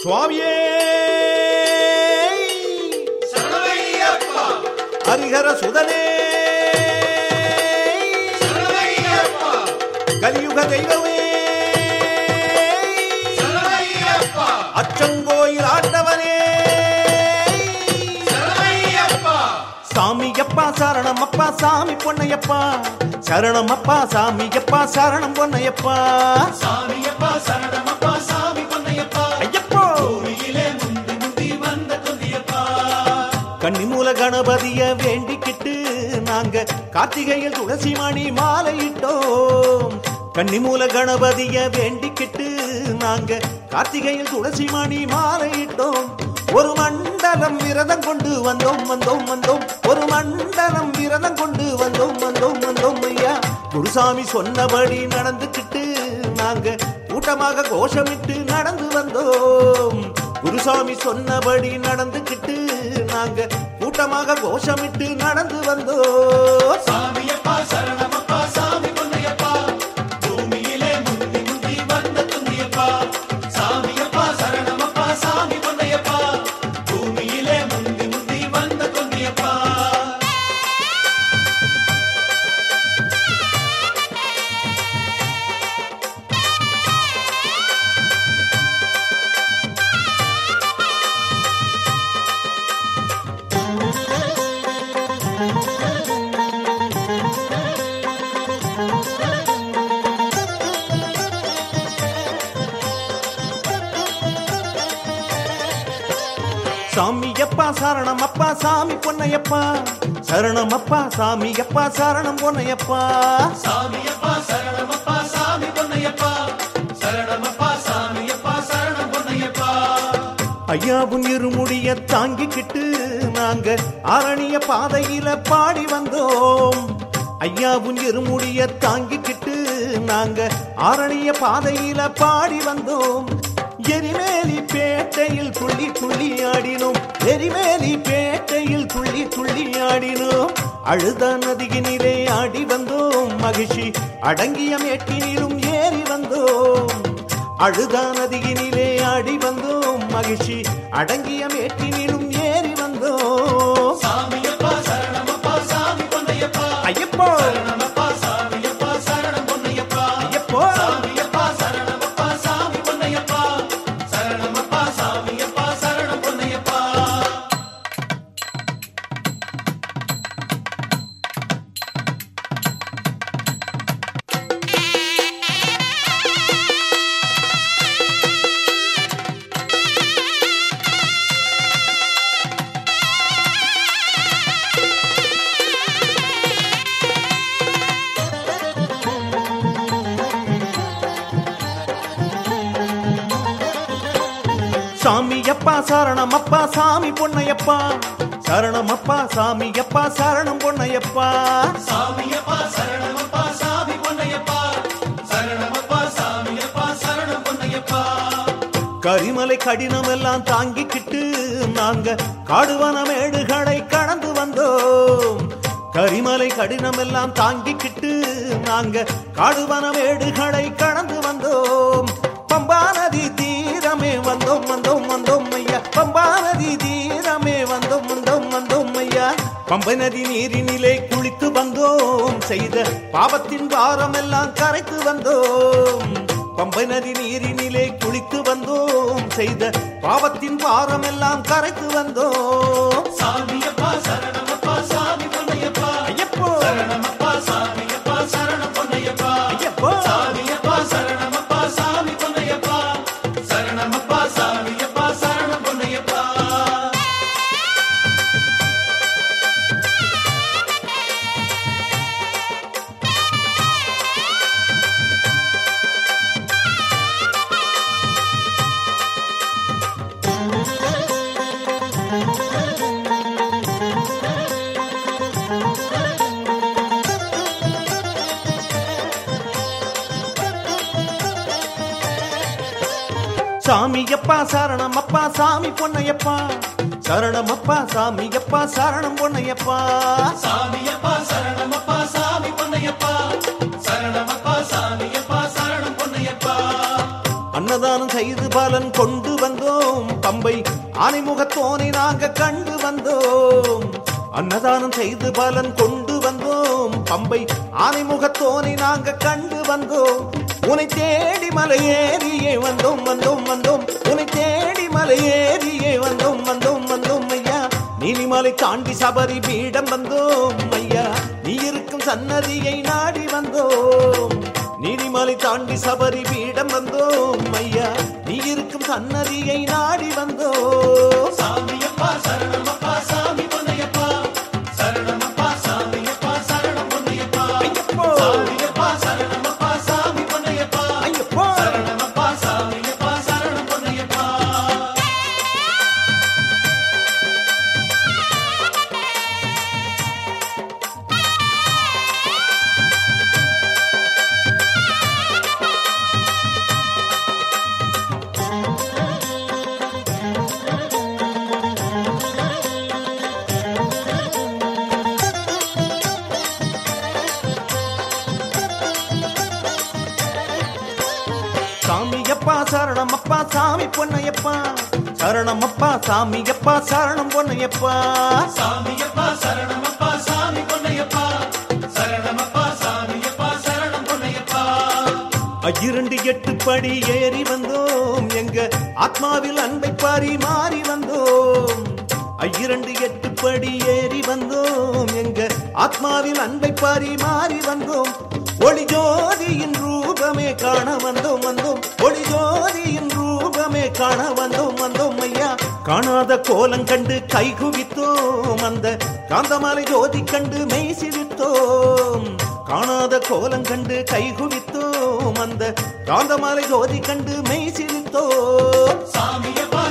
சுவாமியே சரணமையப்பா ஹரிஹர சுதனே சரணமையப்பா கலியுக தெய்வமே சரணமையப்பா அச்சங்கோயில் ஆண்டவனே சரணமையப்பா சாமியப்பா சரணம் அப்பா சாமி பொன்னையப்பா சரணம் அப்பா சாமியப்பா சரணம் பொன்னையப்பா சாமியப்பா சரணமப்பா சாமி பொன்னையப்பா ஐயப்போ பூமியிலே முந்தி முந்தி வந்த தொந்தியப்பா கன்னிமூல கணபதிய வேண்டிக்கிட்டு நாங்க கார்த்திகையில் துளசி மணி மாலையிட்டோம் கன்னிமூல கணபதிய வேண்டிக்கிட்டு நாங்க கார்த்திகையில் துளசி மணி மாலையிட்டோம் ஒரு மண்டலம் விரதம் கொண்டு வந்தோம் வந்தோம் வந்தோம் ஒரு மண்டலம் விரதம் கொண்டு வந்தோம் வந்தோம் வந்தோம் ஐயா குருசாமி சொன்னபடி நடந்துக்கிட்டு நாங்க கூட்டமாக கோஷமிட்டு நடந்து வந்தோம் குருசாமி சொன்னபடி நடந்துக்கிட்டு நாங்க கூட்டமாக கோஷமிட்டு நடந்து வந்தோம் சாமியப்பா சரணமப்பா சாமி பொன்னையப்பா பூமியிலே முந்தி முந்தி வந்த தொந்தியப்பா சாமியப்பா சரணமப்பா சாமி பொன்னையப்பா பூமியிலே முந்தி முந்தி வந்த தொந்தியப்பா சாமியப்பா சரணம் அப்பா சாமி பொன்னையப்பா சரணம் அப்பா சாமியப்பா சரணம் பொன்னையப்பா சாமியப்பா சரணமப்பா சாமி பொன்னையப்பா சரணமப்பா சாமியப்பா சரணம் பொன்னையப்பா ஐயாவும் இருமுடிய தாங்கிக்கிட்டு நாங்க ஆரணிய பாதையில பாடி வந்தோம் ஐயாவும் இருமுடிய தாங்கிக்கிட்டு நாங்க ஆரணிய பாதையில பாடி வந்தோம் எரிமேலி பேட்டையில் துள்ளி துள்ளி ஆடினோம் எரிமேலி பேட்டையில் துள்ளி துள்ளி ஆடினோம் அழுத நதியினிலே ஆடி வந்தோம் மகிழ்ச்சி அடங்கிய மேட்டினிலும் ஏறி வந்தோம் அழுதா நதியினிலே ஆடி வந்தோம் மகிழ்ச்சி அடங்கிய மேட்டினிலும் ஏறி வந்தோம் சாமியப்பா சரணமப்பா சாமி பொன்னையப்பா ஐயப்போ சரணமப்பா சாமியப்பா சரணம் பொன்னையப்பா ஐயப்போ சாமியப்பா சரணமப்பா சாமி பொன்னையப்பா சரணமப்பா சாமியப்பா சரணம் பொன்னையப்பா சாமியப்பா சரணம் அப்பா சாமி பொன்னையப்பா சரணம் அப்பா சாமியப்பா சரணம் பொன்னையப்பா சாமியப்பா சரணமப்பா சாமி பொன்னையப்பா சரணமப்பா சாமியப்பா சரணம் பொன்னையப்பா கரிமலை கடினம் எல்லாம் தாங்கிக்கிட்டு நாங்க காடுவன மேடுகளை கடந்து வந்தோம் கரிமலை கடினம் எல்லாம் தாங்கிக்கிட்டு நாங்க காடுவன மேடுகளை கடந்து வந்தோம் பம்பா நதி தீரமே வந்தோம் வந்தோம் வந்தோம் ஐயா பம்பா நதி தீரமே வந்தோம் வந்தோம் வந்தோம் ஐயா பம்பை நதி நீரினிலே குளித்து வந்தோம் செய்த பாவத்தின் பாரம் எல்லாம் கரைத்து வந்தோம் பம்பை நதி நீரினிலே குளித்து வந்தோம் செய்த பாவத்தின் பாரம் எல்லாம் கரைத்து வந்தோம் சாமியப்பா சரணமப்பா சாமி பொன்னையப்பா ஐயப்போ சரணமப்பா சாமியப்பா சரணம் பொன்னையப்பா ஐயப்போ சாமியப்பா சரணமப்பா சாமி பொன்னையப்பா சரணமப்பா சாமியப்பா சரணம் பொன்னையப்பா சாமியப்பா சரணம் அப்பா சாமி பொன்னையப்பா சரணம் அப்பா சாமியப்பா சரணம் பொன்னையப்பா சாமியப்பா சரணமப்பா சாமி பொன்னையப்பா சரணமப்பா சாமியப்பா சரணம் பொன்னையப்பா அன்னதானம் செய்து பலன் கொண்டு வந்தோம் பம்பை ஆனைமுகத்தோனை நாங்க கண்டு வந்தோம் அன்னதானம் செய்து பலன் கொண்டு வந்தோம் பம்பை ஆனைமுகத்தோனை நாங்க கண்டு வந்தோம் உனை தேடி மலை ஏறியே வந்தோம் வந்தோம் வந்தோம் உனை தேடி மலை ஏறியே வந்தோம் வந்தோம் வந்தோம் ஐயா நீலிமலை தாண்டி சபரி பீடம் வந்தோம் ஐயா நீ இருக்கும் சன்னதியை நாடி வந்தோம் நீலிமலை தாண்டி சபரி பீடம் வந்தோம் ஐயா நீ இருக்கும் சன்னதியை நாடி வந்தோம் சாமியப்பா சரணமப்பா சாமி பொன்னையப்பா சரணமப்பா சாமியப்பா சரணம் பொன்னையப்பா ஐயப்போ! சாமியப்பா சரணமப்பா சாமி பொன்னையப்பா ஐயப்போ! சரணமப்பா சாமியப்பா சரணம் பொன்னையப்பா சாமியப்பா சரணமப்பா சாமி பொன்னையப்பா சரணமப்பா சாமியப்பா சரணம் பொன்னையப்பா சாமியப்பா சரணமப்பா சாமி பொன்னையப்பா சரணமப்பா சாமியப்பா சரணம் பொன்னையப்பா இரண்டு எட்டு படி ஏறி வந்தோம் எங்க ஆத்மாவில் அன்பை பரிமாறி வந்தோம் இரண்டு எட்டு படி ஏறி வந்தோம் எங்க ஆத்மாவில் அன்பை பரிமாறி வந்தோம் ஒளி ஜோதியின் ரூபமே காண வந்தோம் வந்தோம் ஒளி ஜோதியின் ரூபமே காண வந்தோம் வந்தோம் ஐயா காணாத கோலம் கண்டு கைகுவித்தோம் அந்த காந்தமாலை ஜோதி கண்டு மெய் சிரித்தோம் காணாத கோலம் கண்டு கைகுவித்தோம் அந்த காந்தமாலை ஜோதி கண்டு மெய் சிரித்தோம் சாமியப்பா